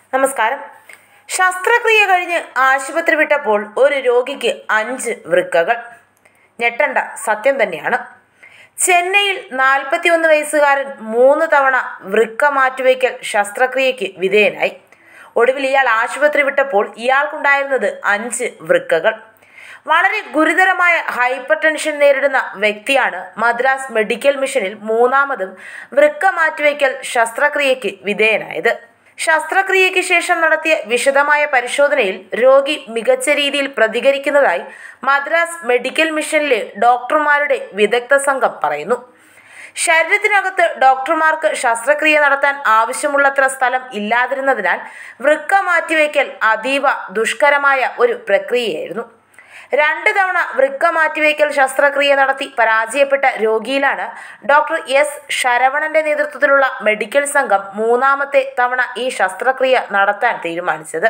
നമസ്കാരം ശസ്ത്രക്രിയ കഴിഞ്ഞ് ആശുപത്രി വിട്ടപ്പോൾ ഒരു രോഗിക്ക് അഞ്ച് വൃക്കകൾ ഞെട്ടണ്ട സത്യം തന്നെയാണ് ചെന്നൈയിൽ നാൽപ്പത്തിയൊന്ന് വയസ്സുകാരൻ മൂന്ന് തവണ വൃക്ക മാറ്റിവയ്ക്കൽ ശസ്ത്രക്രിയയ്ക്ക് വിധേയനായി ഒടുവിൽ ഇയാൾ ആശുപത്രി വിട്ടപ്പോൾ ഇയാൾക്കുണ്ടായിരുന്നത് അഞ്ച് വൃക്കകൾ വളരെ ഗുരുതരമായ ഹൈപ്പർ ടെൻഷൻ നേരിടുന്ന വ്യക്തിയാണ് മദ്രാസ് മെഡിക്കൽ മിഷനിൽ മൂന്നാമതും വൃക്ക മാറ്റിവയ്ക്കൽ ശസ്ത്രക്രിയയ്ക്ക് വിധേയനായത് ശസ്ത്രക്രിയയ്ക്ക് ശേഷം നടത്തിയ വിശദമായ പരിശോധനയിൽ രോഗി മികച്ച രീതിയിൽ പ്രതികരിക്കുന്നതായി മദ്രാസ് മെഡിക്കൽ മിഷനിലെ ഡോക്ടർമാരുടെ വിദഗ്ധ സംഘം പറയുന്നു ശരീരത്തിനകത്ത് ഡോക്ടർമാർക്ക് ശസ്ത്രക്രിയ നടത്താൻ ആവശ്യമുള്ളത്ര സ്ഥലം ഇല്ലാതിരുന്നതിനാൽ വൃക്ക മാറ്റിവയ്ക്കൽ അതീവ ദുഷ്കരമായ ഒരു പ്രക്രിയയായിരുന്നു രണ്ട് തവണ വൃക്ക മാറ്റിവയ്ക്കൽ ശസ്ത്രക്രിയ നടത്തി പരാജയപ്പെട്ട രോഗിയിലാണ് ഡോക്ടർ എസ് ശരവണന്റെ നേതൃത്വത്തിലുള്ള മെഡിക്കൽ സംഘം മൂന്നാമത്തെ തവണ ഈ ശസ്ത്രക്രിയ നടത്താൻ തീരുമാനിച്ചത്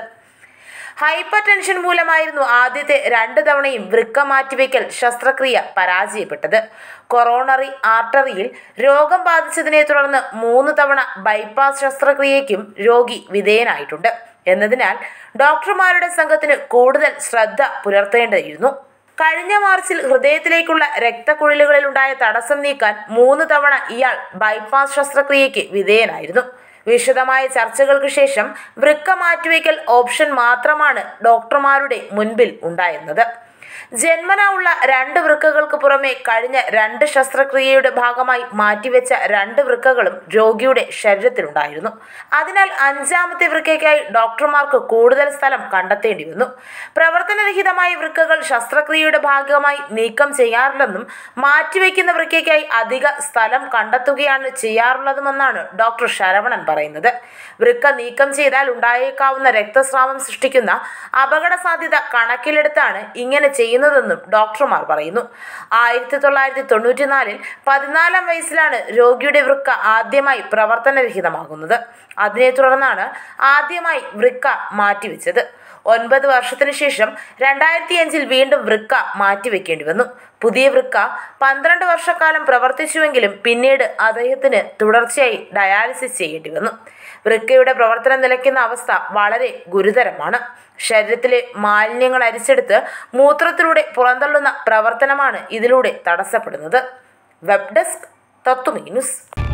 ഹൈപ്പർ ടെൻഷൻ മൂലമായിരുന്നു ആദ്യത്തെ രണ്ട് തവണയും വൃക്ക മാറ്റിവെക്കൽ ശസ്ത്രക്രിയ പരാജയപ്പെട്ടത് കൊറോണറി ആർട്ടറിയിൽ രോഗം ബാധിച്ചതിനെ തുടർന്ന് മൂന്ന് തവണ ബൈപ്പാസ് ശസ്ത്രക്രിയയ്ക്കും രോഗി വിധേയനായിട്ടുണ്ട് എന്നതിനാൽ ഡോക്ടർമാരുടെ സംഘത്തിന് കൂടുതൽ ശ്രദ്ധ പുലർത്തേണ്ടതായിരുന്നു കഴിഞ്ഞ മാർച്ചിൽ ഹൃദയത്തിലേക്കുള്ള രക്തക്കുഴലുകളിൽ ഉണ്ടായ തടസ്സം നീക്കാൻ മൂന്ന് തവണ ഇയാൾ ബൈപ്പാസ് ശസ്ത്രക്രിയയ്ക്ക് വിധേയനായിരുന്നു വിശദമായ ചർച്ചകൾക്ക് ശേഷം വൃക്ക മാറ്റിവയ്ക്കൽ ഓപ്ഷൻ മാത്രമാണ് ഡോക്ടർമാരുടെ മുൻപിൽ ഉണ്ടായിരുന്നത് ജന്മന ഉള്ള രണ്ട് വൃക്കകൾക്ക് പുറമെ കഴിഞ്ഞ രണ്ട് ശസ്ത്രക്രിയയുടെ ഭാഗമായി മാറ്റിവെച്ച രണ്ട് വൃക്കകളും രോഗിയുടെ ശരീരത്തിലുണ്ടായിരുന്നു അതിനാൽ അഞ്ചാമത്തെ വൃക്കയ്ക്കായി ഡോക്ടർമാർക്ക് കൂടുതൽ സ്ഥലം കണ്ടെത്തേണ്ടി വന്നു പ്രവർത്തനരഹിതമായ വൃക്കകൾ ശസ്ത്രക്രിയയുടെ ഭാഗമായി നീക്കം ചെയ്യാറില്ലെന്നും മാറ്റിവെക്കുന്ന വൃക്കയ്ക്കായി അധിക സ്ഥലം കണ്ടെത്തുകയാണ് ചെയ്യാറുള്ളതുമെന്നാണ് ഡോക്ടർ ശരവണൻ പറയുന്നത് വൃക്ക നീക്കം ചെയ്താൽ ഉണ്ടായേക്കാവുന്ന രക്തസ്രാവം സൃഷ്ടിക്കുന്ന അപകട സാധ്യത കണക്കിലെടുത്താണ് ഇങ്ങനെ ചെയ്യുന്നതെന്നും ഡോക്ടർമാർ പറയുന്നു ആയിരത്തി തൊള്ളായിരത്തി തൊണ്ണൂറ്റിനാലിൽ പതിനാലാം വയസ്സിലാണ് രോഗിയുടെ വൃക്ക ആദ്യമായി പ്രവർത്തനരഹിതമാകുന്നത് അതിനെ തുടർന്നാണ് ആദ്യമായി വൃക്ക മാറ്റിവെച്ചത് ഒൻപത് വർഷത്തിനു ശേഷം രണ്ടായിരത്തി അഞ്ചിൽ വീണ്ടും വൃക്ക മാറ്റിവെക്കേണ്ടി വന്നു പുതിയ വൃക്ക പന്ത്രണ്ട് വർഷക്കാലം പ്രവർത്തിച്ചുവെങ്കിലും പിന്നീട് അദ്ദേഹത്തിന് തുടർച്ചയായി ഡയാലിസിസ് ചെയ്യേണ്ടി വന്നു വൃക്കയുടെ പ്രവർത്തനം നിലയ്ക്കുന്ന അവസ്ഥ വളരെ ഗുരുതരമാണ് ശരീരത്തിലെ മാലിന്യങ്ങൾ അരിച്ചെടുത്ത് മൂത്രത്തിലൂടെ പുറന്തള്ളുന്ന പ്രവർത്തനമാണ് ഇതിലൂടെ തടസ്സപ്പെടുന്നത് വെബ് ഡെസ്ക് തത്വമീ ന്യൂസ്